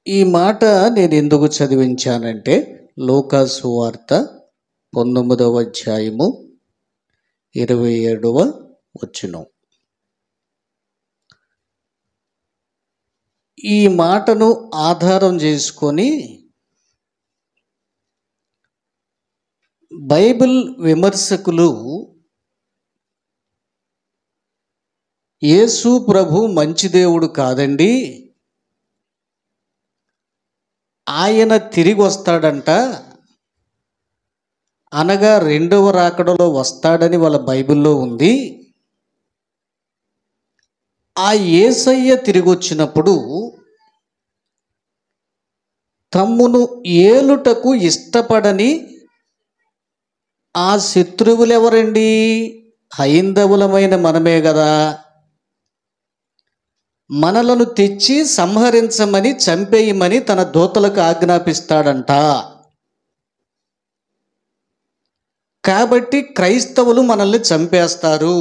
ఈ మాట నేను ఎందుకు చదివించానంటే లోకాసు వార్త పంతొమ్మిదవ అధ్యాయము ఇరవై ఏడవ వచనం ఈ మాటను ఆధారం చేసుకొని బైబిల్ విమర్శకులు యేసు ప్రభు మంచి దేవుడు కాదండి ఆయన తిరిగి వస్తాడంట అనగా రెండవ రాకడలో వస్తాడని వాళ్ళ బైబిల్లో ఉంది ఆ ఏసయ్య తిరిగి వచ్చినప్పుడు తమ్మును ఏలుటకు ఇష్టపడని ఆ శత్రువులు ఎవరండి హైందవులమైన మనమే కదా మనలను తెచ్చి సంహరించమని చంపేయమని తన దూతలకు ఆజ్ఞాపిస్తాడంట కాబట్టి క్రైస్తవులు మనల్ని చంపేస్తారు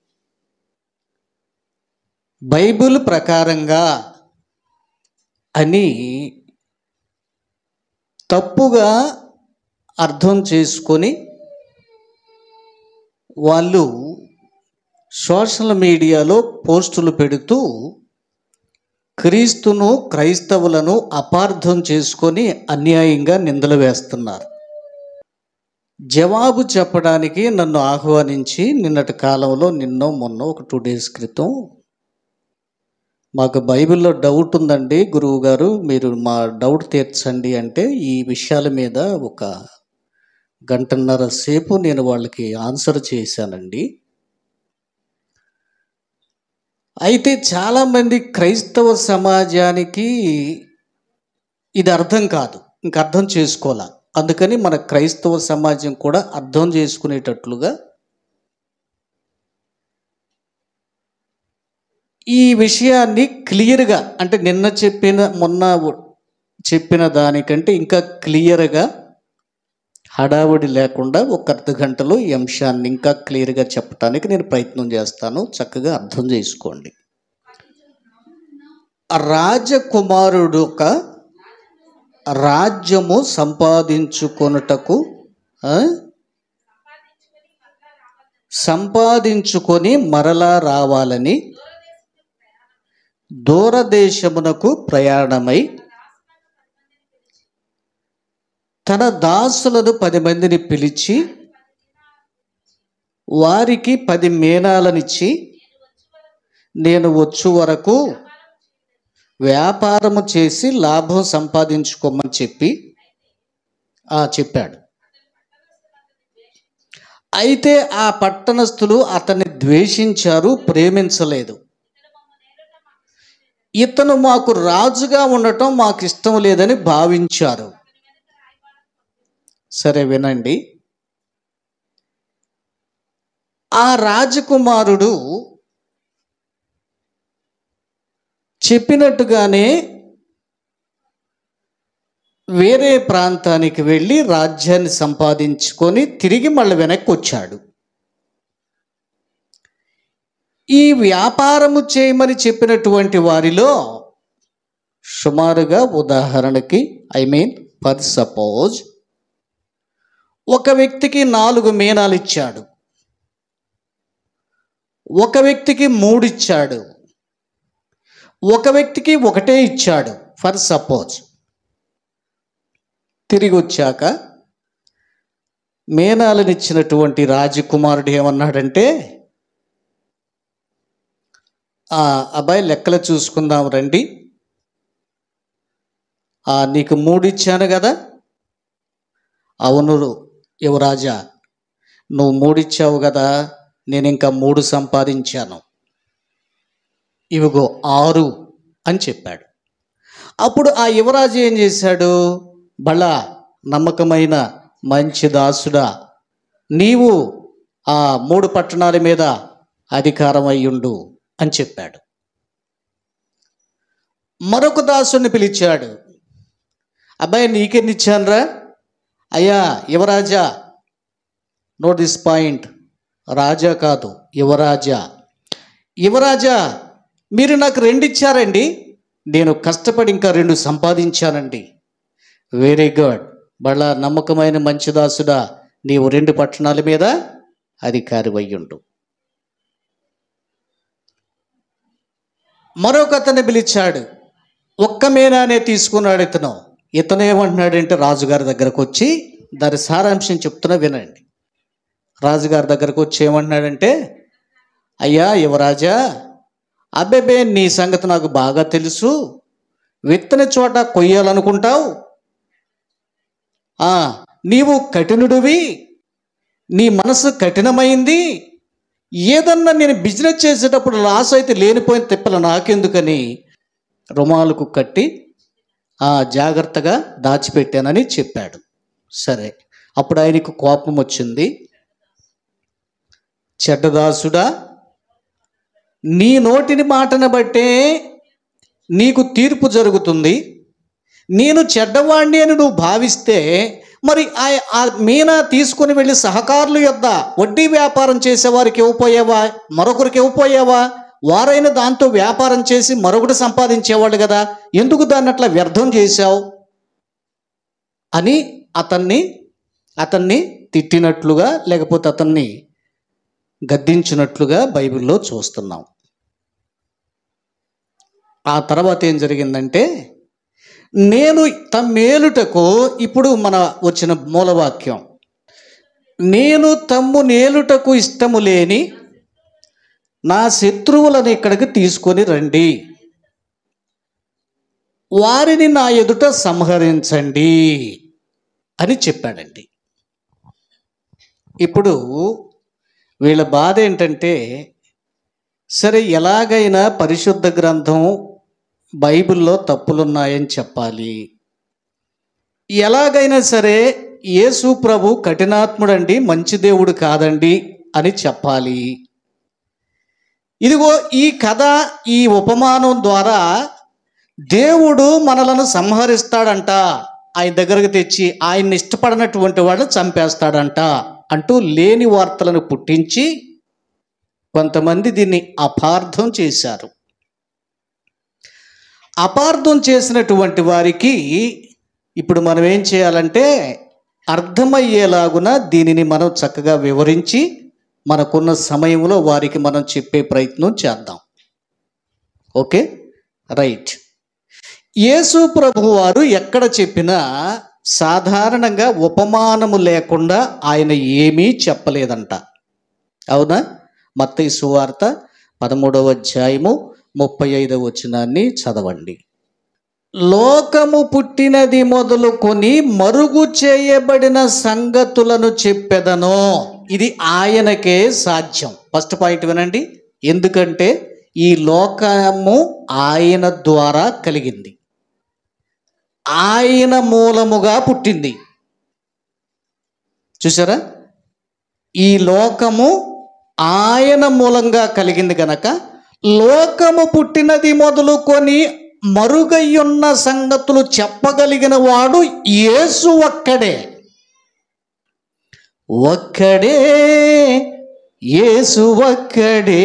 బైబిల్ ప్రకారంగా అని తప్పుగా అర్థం చేసుకొని వాళ్ళు సోషల్ మీడియాలో పోస్టులు పెడుతూ క్రీస్తును క్రైస్తవులను అపార్థం చేసుకొని అన్యాయంగా నిందలు వేస్తున్నారు జవాబు చెప్పడానికి నన్ను ఆహ్వానించి నిన్నటి కాలంలో నిన్నో మొన్న ఒక టూ డేస్ క్రితం మాకు బైబిల్లో డౌట్ ఉందండి గురువు గారు మీరు మా డౌట్ తీర్చండి అంటే ఈ విషయాల మీద ఒక గంటన్నర సేపు నేను వాళ్ళకి ఆన్సర్ చేశానండి అయితే చాలామంది క్రైస్తవ సమాజానికి ఇది అర్థం కాదు ఇంక అర్థం చేసుకోవాల అందుకని మన క్రైస్తవ సమాజం కూడా అర్థం చేసుకునేటట్లుగా ఈ విషయాన్ని క్లియర్గా అంటే నిన్న చెప్పిన మొన్న చెప్పిన దానికంటే ఇంకా క్లియర్గా హడావుడి లేకుండా ఒక అర్ధ గంటలో ఈ అంశాన్ని ఇంకా క్లియర్గా చెప్పడానికి నేను ప్రయత్నం చేస్తాను చక్కగా అర్థం చేసుకోండి రాజకుమారుడు ఒక రాజ్యము సంపాదించుకొనుటకు ఆ? సంపాదించుకొని మరలా రావాలని దూరదేశమునకు ప్రయాణమై తన దాసులను పది మందిని పిలిచి వారికి పది మేనాలనిచ్చి నేను వచ్చు వరకు వ్యాపారము చేసి లాభం సంపాదించుకోమని చెప్పి ఆ చెప్పాడు అయితే ఆ పట్టణస్థులు అతన్ని ద్వేషించారు ప్రేమించలేదు ఇతను మాకు రాజుగా ఉండటం మాకు ఇష్టం లేదని భావించారు సరే వినండి ఆ రాజకుమారుడు చెప్పినట్టుగానే వేరే ప్రాంతానికి వెళ్ళి రాజ్యాన్ని సంపాదించుకొని తిరిగి మళ్ళీ వెనక్కి వచ్చాడు ఈ వ్యాపారము చేయమని చెప్పినటువంటి వారిలో సుమారుగా ఉదాహరణకి ఐ మీన్ ఫర్ సపోజ్ ఒక వ్యక్తికి నాలుగు మీనాలు ఇచ్చాడు ఒక వ్యక్తికి మూడు ఇచ్చాడు ఒక వ్యక్తికి ఒకటే ఇచ్చాడు ఫర్ సపోజ్ తిరిగి వచ్చాక మేనాలనిచ్చినటువంటి రాజకుమారుడు ఏమన్నాడంటే ఆ అబ్బాయి లెక్కలు చూసుకుందాం రండి ఆ నీకు మూడు ఇచ్చాను కదా అవును యువరాజా నువ్వు మూడు ఇచ్చావు కదా నేను ఇంకా మూడు సంపాదించాను ఇవిగో ఆరు అని చెప్పాడు అప్పుడు ఆ యువరాజు ఏం చేశాడు బళ నమ్మకమైన మంచి దాసుడా నీవు ఆ మూడు పట్టణాల మీద అధికారం అయ్యుండు అని చెప్పాడు మరొక దాసుని పిలిచాడు అబ్బాయి నీకెన్ని ఇచ్చానురా అయ్యా యువరాజా నోట్ దిస్ పాయింట్ రాజా కాదు యువరాజా యువరాజా మీరు నాకు రెండు ఇచ్చారండి నేను కష్టపడి ఇంకా రెండు సంపాదించానండి వెరీ గుడ్ బళ్ళ నమ్మకమైన మంచి దాసుడా నీవు రెండు పట్టణాల మీద అధికారి అయ్యుండు మరొక అతన్ని పిలిచాడు ఒక్క మీనానే తీసుకున్నాడు ఇతను ఇతను ఏమంటున్నాడంటే రాజుగారి దగ్గరకు వచ్చి దాని సారాంశం చెప్తున్నా వినండి రాజుగారి దగ్గరకు వచ్చి ఏమంటున్నాడంటే అయ్యా యువరాజా అబ్బెబే నీ సంగతి నాకు బాగా తెలుసు విత్తని చోట కొయ్యాలనుకుంటావు ఆ, నీవు కఠినుడివి నీ మనసు కఠినమైంది ఏదన్నా నేను బిజినెస్ చేసేటప్పుడు లాస్ అయితే లేనిపోయిన తిప్పల నాకెందుకని రుమాలకు కట్టి ఆ జాగ్రత్తగా దాచిపెట్టానని చెప్పాడు సరే అప్పుడు ఆయనకు కోపం వచ్చింది చెడ్డదాసుడా నీ నోటిని మాటను బట్టే నీకు తీర్పు జరుగుతుంది నేను చెడ్డవాణ్ణి అని నువ్వు భావిస్తే మరి ఆ- ఆ మీనా తీసుకుని వెళ్ళి సహకారులు యొద్ద వడ్డీ వ్యాపారం చేసేవారికి ఇవ్వపోయావా మరొకరికి ఇవ్వపోయావా వారైనా దాంతో వ్యాపారం చేసి మరొకటి సంపాదించేవాళ్ళు కదా ఎందుకు దాన్ని అట్లా వ్యర్థం చేశావు అని అతన్ని అతన్ని తిట్టినట్లుగా లేకపోతే అతన్ని గద్దించినట్లుగా బైబిల్లో చూస్తున్నాం ఆ తర్వాత ఏం జరిగిందంటే నేను తమ్మేలుటకు ఇప్పుడు మన వచ్చిన మూలవాక్యం నేను తమ్ము నేలుటకు ఇష్టము లేని నా శత్రువులను ఇక్కడికి తీసుకొని రండి వారిని నా ఎదుట సంహరించండి అని చెప్పాడండి ఇప్పుడు వీళ్ళ బాధ ఏంటంటే సరే ఎలాగైనా పరిశుద్ధ గ్రంథం బైబిల్లో తప్పులున్నాయని చెప్పాలి ఎలాగైనా సరే యేసు ప్రభు కఠినాత్ముడండి మంచి దేవుడు కాదండి అని చెప్పాలి ఇదిగో ఈ కథ ఈ ఉపమానం ద్వారా దేవుడు మనలను సంహరిస్తాడంట ఆయన దగ్గరకు తెచ్చి ఆయన్ని ఇష్టపడినటువంటి వాడు చంపేస్తాడంట అంటూ లేని వార్తలను పుట్టించి కొంతమంది దీన్ని అపార్థం చేశారు అపార్థం చేసినటువంటి వారికి ఇప్పుడు మనం ఏం చేయాలంటే అర్థమయ్యేలాగున దీనిని మనం చక్కగా వివరించి మనకున్న సమయంలో వారికి మనం చెప్పే ప్రయత్నం చేద్దాం ఓకే రైట్ యేసు ప్రభు వారు ఎక్కడ చెప్పినా సాధారణంగా ఉపమానము లేకుండా ఆయన ఏమీ చెప్పలేదంట అవునా మత్తయి సువార్త పదమూడవ అధ్యాయము ముప్పై ఐదవ వచనాన్ని చదవండి లోకము పుట్టినది మొదలుకొని మరుగు చేయబడిన సంగతులను చెప్పెదను ఇది ఆయనకే సాధ్యం ఫస్ట్ పాయింట్ వినండి ఎందుకంటే ఈ లోకము ఆయన ద్వారా కలిగింది ఆయన మూలముగా పుట్టింది చూసారా ఈ లోకము ఆయన మూలంగా కలిగింది గనక లోకము పుట్టినది మొదలుకొని మరుగయ్యున్న సంగతులు చెప్పగలిగిన వాడు యేసు ఒక్కడే ఒక్కడే యేసు ఒక్కడే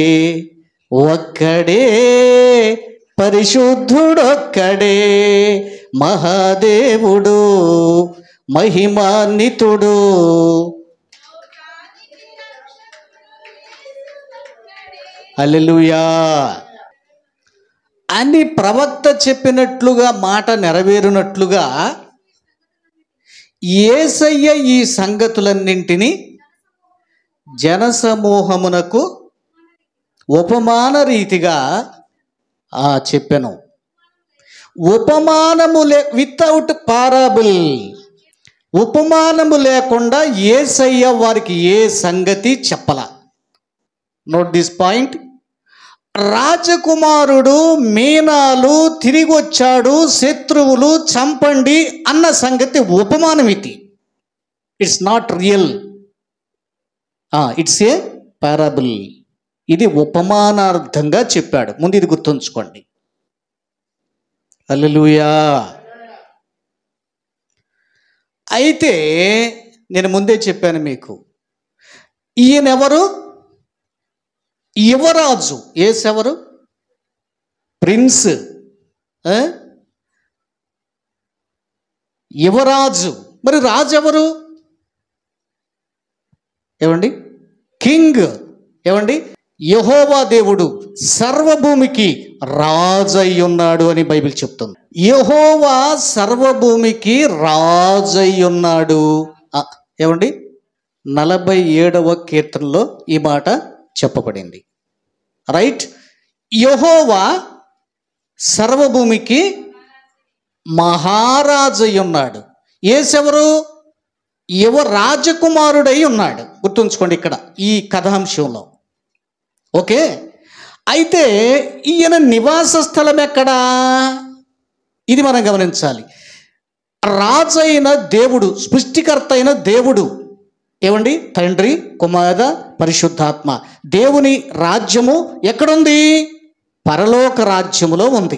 ఒక్కడే పరిశుద్ధుడొక్కడే మహాదేవుడు మహిమాన్వితుడు అల్లెలుయా అని ప్రవక్త చెప్పినట్లుగా మాట నెరవేరునట్లుగా ఏసయ్య ఈ సంగతులన్నింటినీ జనసమూహమునకు ఉపమాన రీతిగా ఆ చెప్పాను ఉపమానము లే వితౌట్ పారాబుల్ ఉపమానము లేకుండా ఏసయ్య వారికి ఏ సంగతి చెప్పల నోట్ దిస్ పాయింట్ రాజకుమారుడు మీనాలు తిరిగి వచ్చాడు శత్రువులు చంపండి అన్న సంగతి ఉపమానం ఇది it's not real it's a parable ఇది ఉపమానార్థంగా చెప్పాడు ముందు ఇది గుర్తుంచుకోండి అల్లెలుయా అయితే నేను ముందే చెప్పాను మీకు ఈయనెవరు యువరాజు ఏసెవరు ప్రిన్స్ ఆ? యువరాజు మరి రాజు ఎవరు ఏమండి కింగ్ ఏమండి యహోవా దేవుడు సర్వభూమికి రాజై ఉన్నాడు అని బైబిల్ చెప్తుంది యహోవా సర్వభూమికి రాజై ఉన్నాడు ఆ, ఏమండి నలభై ఏడవ కీర్తనలో ఈ మాట చెప్పబడింది రైట్ యహోవా సర్వభూమికి మహారాజై ఉన్నాడు ఏసెవరు యువ రాజకుమారుడై ఉన్నాడు గుర్తుంచుకోండి ఇక్కడ ఈ కథాంశంలో ఓకే అయితే ఈయన నివాస స్థలం ఎక్కడా ఇది మనం గమనించాలి రాజైన దేవుడు సృష్టికర్త అయిన దేవుడు ఏమండి తండ్రి కుమార పరిశుద్ధాత్మ దేవుని రాజ్యము ఎక్కడుంది పరలోక రాజ్యములో ఉంది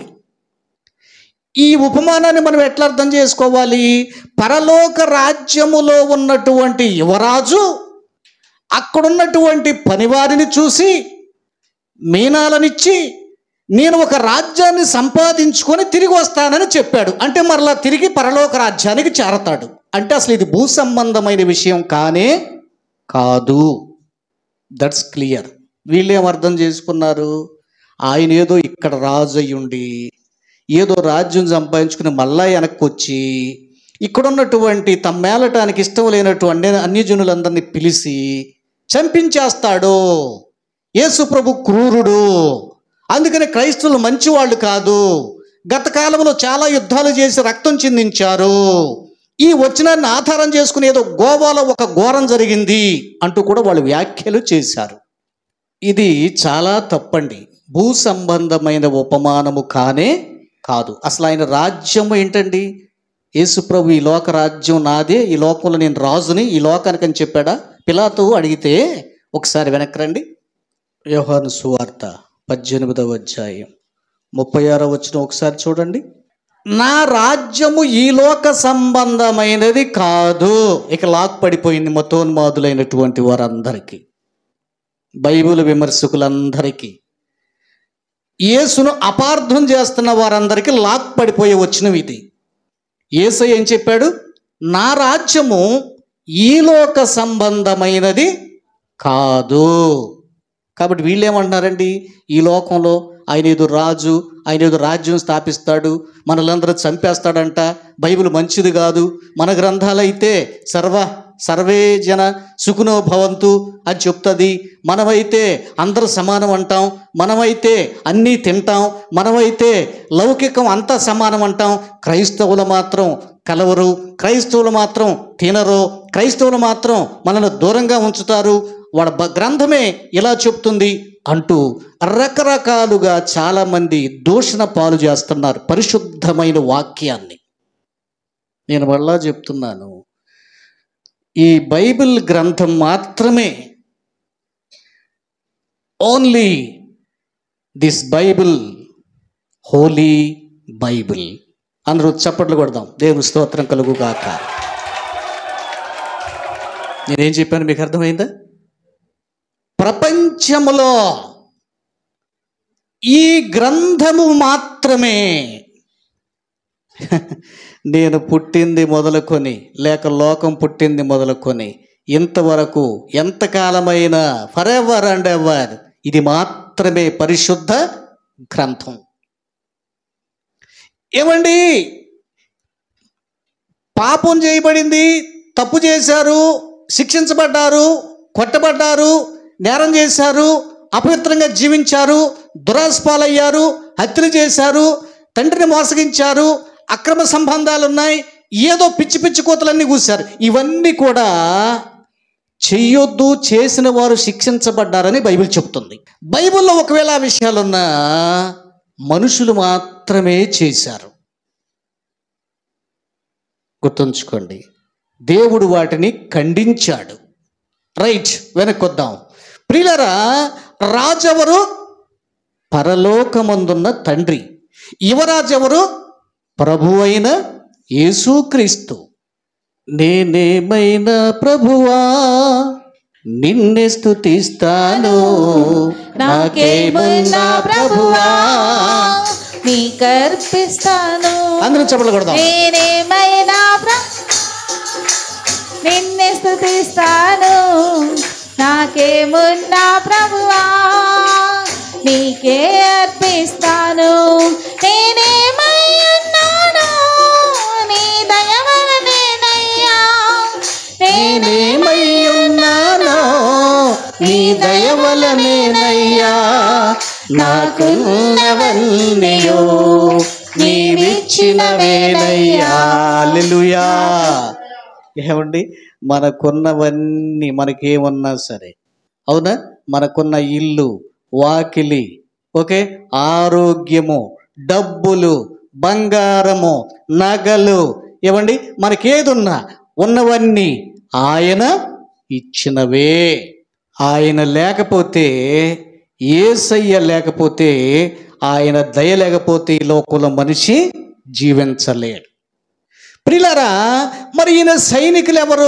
ఈ ఉపమానాన్ని మనం ఎట్లా అర్థం చేసుకోవాలి పరలోక రాజ్యములో ఉన్నటువంటి యువరాజు అక్కడున్నటువంటి పనివారిని చూసి మీనాలనిచ్చి నేను ఒక రాజ్యాన్ని సంపాదించుకొని తిరిగి వస్తానని చెప్పాడు అంటే మరలా తిరిగి పరలోక రాజ్యానికి చేరతాడు అంటే అసలు ఇది భూ సంబంధమైన విషయం కానే కాదు దట్స్ క్లియర్ వీళ్ళేం అర్థం చేసుకున్నారు ఆయన ఏదో ఇక్కడ రాజు అయ్యుండి ఏదో రాజ్యం సంపాదించుకుని మళ్ళా వెనక్కి వచ్చి ఇక్కడ ఉన్నటువంటి తమ్మేలటానికి ఇష్టం లేనటువంటి అన్యజనులందరినీ పిలిచి చంపించేస్తాడు యేసు ప్రభు క్రూరుడు అందుకని క్రైస్తవులు మంచివాళ్ళు కాదు గత కాలంలో చాలా యుద్ధాలు చేసి రక్తం చిందించారు ఈ వచనాన్ని ఆధారం చేసుకుని ఏదో గోవాలో ఒక ఘోరం జరిగింది అంటూ కూడా వాళ్ళు వ్యాఖ్యలు చేశారు ఇది చాలా తప్పండి భూ సంబంధమైన ఉపమానము కానే కాదు అసలు ఆయన రాజ్యం ఏంటండి యేసుప్రభు ఈ లోక రాజ్యం నాదే ఈ లోకంలో నేను రాజుని ఈ లోకానికి అని చెప్పాడా పిలాతు అడిగితే ఒకసారి వెనక్కి రండి యోహాను సువార్త పద్దెనిమిదవ అధ్యాయం ముప్పై ఆరో వచ్చిన ఒకసారి చూడండి నా రాజ్యము ఈ లోక సంబంధమైనది కాదు ఇక లాక్ పడిపోయింది మతోన్మాదులైనటువంటి వారందరికీ బైబిల్ విమర్శకులందరికీ యేసును అపార్థం చేస్తున్న వారందరికీ లాక్ పడిపోయి వచ్చినవి ఇది యేసు ఏం చెప్పాడు నా రాజ్యము ఈ లోక సంబంధమైనది కాదు కాబట్టి వీళ్ళు ఏమంటున్నారండి ఈ లోకంలో ఆయన ఏదో రాజు ఆయన ఏదో రాజ్యం స్థాపిస్తాడు మనలందరూ చంపేస్తాడంట బైబిల్ మంచిది కాదు మన గ్రంథాలైతే సర్వ సర్వే జన సుఖనో భవంతు అని చెప్తుంది మనమైతే అందరూ సమానం అంటాం మనమైతే అన్నీ తింటాం మనమైతే లౌకికం అంతా సమానం అంటాం క్రైస్తవులు మాత్రం కలవరు క్రైస్తవులు మాత్రం తినరు క్రైస్తవులు మాత్రం మనల్ని దూరంగా ఉంచుతారు వాళ్ళ బ- గ్రంథమే ఇలా చెప్తుంది అంటూ రకరకాలుగా చాలామంది దూషణ పాలు చేస్తున్నారు పరిశుద్ధమైన వాక్యాన్ని నేను మళ్ళా చెప్తున్నాను ఈ బైబిల్ గ్రంథం మాత్రమే only this Bible holy Bible అందరూ చప్పట్లు కొడదాం దేవుని స్తోత్రం కలుగుగాక నేనేం చెప్పాను మీకు అర్థమైందా ప్రపంచములో ఈ గ్రంథము మాత్రమే నేను పుట్టింది మొదలుకొని లేక లోకం పుట్టింది మొదలుకొని ఇంతవరకు ఎంతకాలమైన ఫర్ ఎవర్ అండ్ ఎవర్ ఇది మాత్రమే పరిశుద్ధ గ్రంథం ఏమండి పాపం చేయబడింది తప్పు చేశారు శిక్షించబడ్డారు కొట్టబడ్డారు నేరం చేశారు అపవిత్రంగా జీవించారు దురాస్పాలయ్యారు హత్యలు చేశారు తండ్రిని మోసగించారు అక్రమ సంబంధాలు ఉన్నాయి ఏదో పిచ్చి పిచ్చి కోతలన్నీ కూశారు ఇవన్నీ కూడా చెయ్యొద్దు చేసిన వారు శిక్షించబడ్డారని బైబిల్ చెప్తుంది బైబిల్లో ఒకవేళ ఆ విషయాలున్నా మనుషులు మాత్రమే చేశారు గుర్తుంచుకోండి దేవుడు వాటిని ఖండించాడు రైట్ వెనక్కొద్దాం ప్రియులరా రాజెవరు పరలోకమందున్న తండ్రి యువరాజెవరు ప్రభు అయిన యేసుక్రీస్తు నేనేమైనా ప్రభువా నిన్నే స్తుతిస్తాను నాకేమున్నా ప్రభువా నీకర్పిస్తాను అందరూ చెప్పలు కొడదాం నేనేమైనా ప్ర- నిన్నే స్థుతిస్తాను నాకేమున్నా ప్రభువా నీకే అర్పిస్తాను నేనేమై ఉన్నాను నీ దయవలనేనయ్యా నేనే నేనేమై ఉన్నానో నీ దయ వలనేనయ్యా నాకున్నవన్నయో నీవిచ్చినవేనయ్యా హల్లెలూయా ఏమండి మనకున్నవన్నీ మనకేమన్నా సరే అవునా మనకున్న ఇల్లు వాకిలి ఓకే ఆరోగ్యము డబ్బులు బంగారము నగలు ఏమండి మనకేదున్నా ఉన్నవన్నీ ఆయన ఇచ్చినవే ఆయన లేకపోతే ఏసయ్య లేకపోతే ఆయన దయ లేకపోతే ఈ లోకంలో మనిషి జీవించలేడు ప్రిలరా మరి ఈయన సైనికులు ఎవరు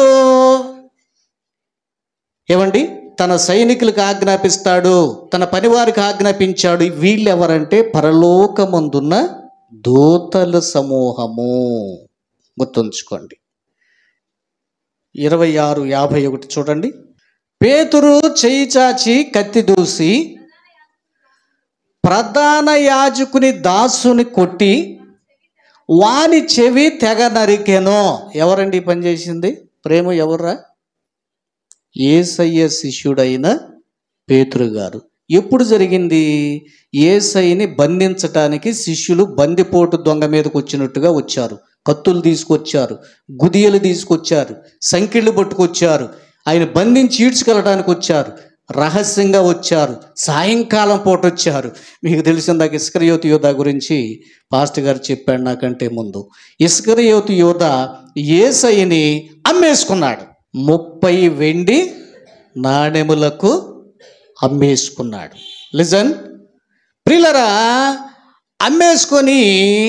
ఏమండి తన సైనికులకు ఆజ్ఞాపిస్తాడు తన పనివారికి ఆజ్ఞాపించాడు వీళ్ళు ఎవరంటే పరలోకమందున్న దూతల సమూహము గుర్తుంచుకోండి ఇరవై ఆరు యాభై ఒకటి చూడండి పేతురు చేయి చాచి కత్తి దూసి ప్రధాన యాజకుని దాసుని కొట్టి వాని చెవి తెగ నరికెనో ఎవరండి ఈ పని చేసింది ప్రేమ ఎవర్రా ఏసయ్య శిష్యుడైన పేతురు గారు ఎప్పుడు జరిగింది ఏసైని బంధించటానికి శిష్యులు బందిపోటు దొంగ మీదకి వచ్చినట్టుగా వచ్చారు కత్తులు తీసుకొచ్చారు గుదియలు తీసుకొచ్చారు సంకిళ్ళు పట్టుకొచ్చారు ఆయన బంధించి ఈడ్చుకెళ్ళడానికి వచ్చారు రహస్యంగా వచ్చారు సాయంకాలం పూట వచ్చారు మీకు తెలిసిందాక ఇస్కరయోతి యోధ గురించి పాస్టర్ గారు చెప్పాడు నాకంటే ముందు ఇస్కరయోతి యోధ ఏసైని అమ్మేసుకున్నాడు ముప్పై వెండి నాణెములకు అమ్మేసుకున్నాడు లిజన్ ప్రిలరా అమ్మేసుకొని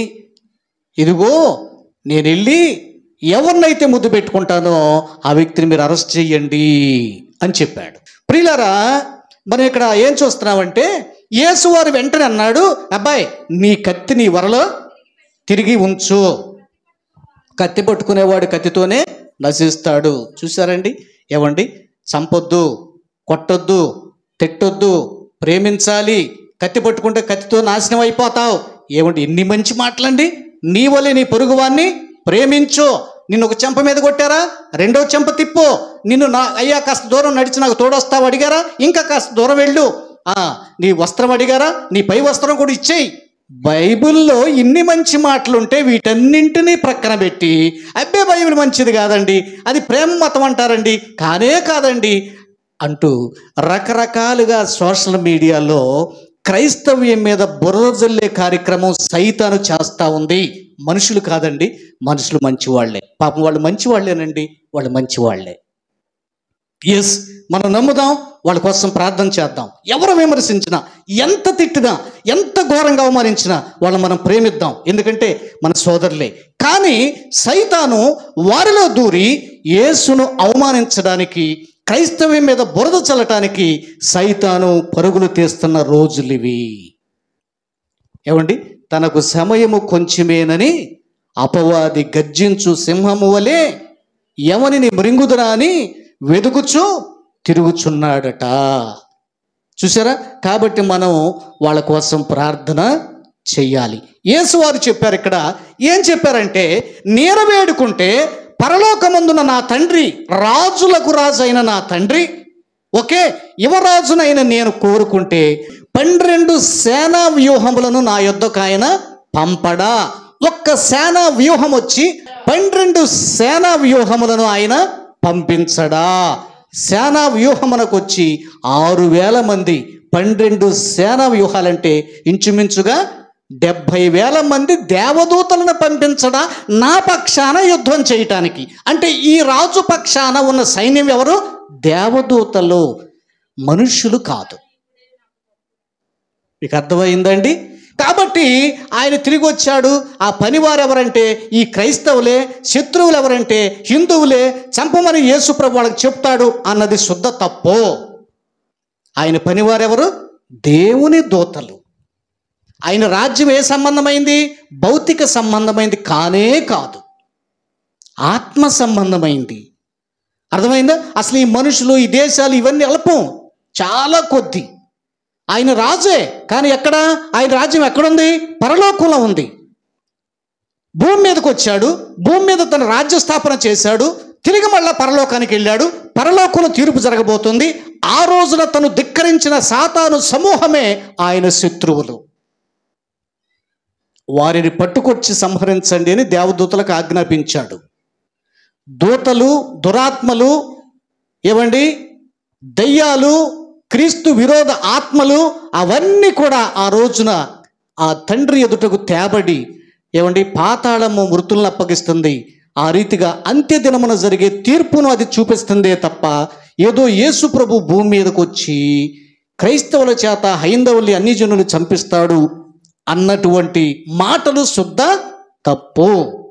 ఇదిగో నేను వెళ్ళి ఎవరినైతే ముద్దు పెట్టుకుంటానో ఆ వ్యక్తిని మీరు అరెస్ట్ చెయ్యండి అని చెప్పాడు ప్రియులరా మనం ఇక్కడ ఏం చూస్తున్నామంటే యేసు వారు వెంటనే అన్నాడు అబ్బాయి నీ కత్తి నీ వరలో తిరిగి ఉంచు కత్తి పట్టుకునేవాడు కత్తితోనే నశిస్తాడు చూసారండి ఏమండి చంపొద్దు కొట్టొద్దు తిట్టొద్దు ప్రేమించాలి కత్తి పట్టుకుంటే కత్తితో నాశనం అయిపోతావు ఏమండి ఎన్ని మంచి మాటలండి నీ వలె నీ పొరుగువాన్ని ప్రేమించు నిన్ను ఒక చెంప మీద కొట్టారా రెండో చెంప తిప్పు నిన్ను నా అయ్యా కాస్త దూరం నడిచి నాకు తోడొస్తావు అడిగారా ఇంకా కాస్త దూరం వెళ్ళు ఆ, నీ వస్త్రం అడిగారా నీ పై వస్త్రం కూడా ఇచ్చేయి బైబిల్లో ఇన్ని మంచి మాటలుంటే వీటన్నింటినీ ప్రక్కన పెట్టి అబ్బే బైబిల్ మంచిది కాదండి అది ప్రేమ మతం అంటారండి కానే కాదండి అంటూ రకరకాలుగా సోషల్ మీడియాలో క్రైస్తవ్యం మీద బురద జల్లే కార్యక్రమం సైతాను చేస్తా ఉంది మనుషులు కాదండి మనుషులు మంచివాళ్లే పాపం వాళ్ళు మంచివాళ్లేనండి వాళ్ళు మంచివాళ్లే ఎస్ మనం నమ్ముదాం వాళ్ళ కోసం ప్రార్థన చేద్దాం ఎవరు విమర్శించినా ఎంత తిట్టినా ఎంత ఘోరంగా అవమానించినా వాళ్ళని మనం ప్రేమిద్దాం ఎందుకంటే మన సోదరులే కానీ సైతాను వారిలో దూరి యేసును అవమానించడానికి క్రైస్తవ్యం మీద బురద చల్లటానికి సైతాను పరుగులు తీస్తున్న రోజులివి ఏమండి తనకు సమయము కొంచెమేనని అపవాది గర్జించు సింహము వలె ఎవనిని మృంగుదురా అని వెతుకుచు తిరుగుచున్నాడట చూసారా కాబట్టి మనం వాళ్ళ కోసం ప్రార్థన చెయ్యాలి యేసు వారు చెప్పారు ఇక్కడ ఏం చెప్పారంటే నీరవేడుకుంటే పరలోకమందున నా తండ్రి రాజులకు రాజు అయిన నా తండ్రి ఓకే యువరాజునైన నేను కోరుకుంటే పన్నెండు సేనా వ్యూహములను నా యొద్దకు ఆయన పంపడా ఒక్క సేనా వ్యూహం వచ్చి పన్నెండు సేనా వ్యూహములను ఆయన పంపించడా సేనా వ్యూహమునకు వచ్చి ఆరు వేల మంది పన్నెండు సేనా వ్యూహాలంటే ఇంచుమించుగా డెబ్భై వేల మంది దేవదూతలను పంపించడా నా పక్షాన యుద్ధం చేయటానికి అంటే ఈ రాజు పక్షాన ఉన్న సైన్యం ఎవరు దేవదూతలు మనుష్యులు కాదు మీకు అర్థమైందండి కాబట్టి ఆయన తిరిగి వచ్చాడు ఆ పనివారు ఎవరంటే ఈ క్రైస్తవులే శత్రువులు ఎవరంటే హిందువులే చంపమని యేసుప్రభు వాళ్ళకి చెప్తాడు అన్నది శుద్ధ తప్పు ఆయన పనివారెవరు దేవుని దూతలు ఆయన రాజ్యం ఏ సంబంధమైంది భౌతిక సంబంధమైంది కానే కాదు ఆత్మ సంబంధమైంది అర్థమైందా అసలు ఈ మనుషులు ఈ దేశాలు ఇవన్నీ అల్పం చాలా కొద్ది ఆయన రాజే కానీ ఎక్కడ ఆయన రాజ్యం ఎక్కడుంది పరలోకంలో ఉంది భూమి మీదకి వచ్చాడు భూమి మీద తన రాజ్య స్థాపన చేశాడు తిరిగి మళ్ళా పరలోకానికి వెళ్ళాడు పరలోకంలో తీర్పు జరగబోతుంది ఆ రోజున తను ధిక్కరించిన సాతాను సమూహమే ఆయన శత్రువులు వారిని పట్టుకొచ్చి సంహరించండి అని దేవదూతలకు ఆజ్ఞాపించాడు దూతలు దురాత్మలు ఏమండి దయ్యాలు క్రీస్తు విరోధ ఆత్మలు అవన్నీ కూడా ఆ రోజున ఆ తండ్రి ఎదుటకు తేబడి ఏమండి పాతాళము మృతులను అప్పగిస్తుంది ఆ రీతిగా అంత్యదినమున జరిగే తీర్పును అది చూపిస్తుందే తప్ప ఏదో యేసు ప్రభు భూమి మీదకి వచ్చి క్రైస్తవుల చేత హైందవుల్ని అన్ని జనులు చంపిస్తాడు అన్నటువంటి మాటలు శుద్ధ తప్పు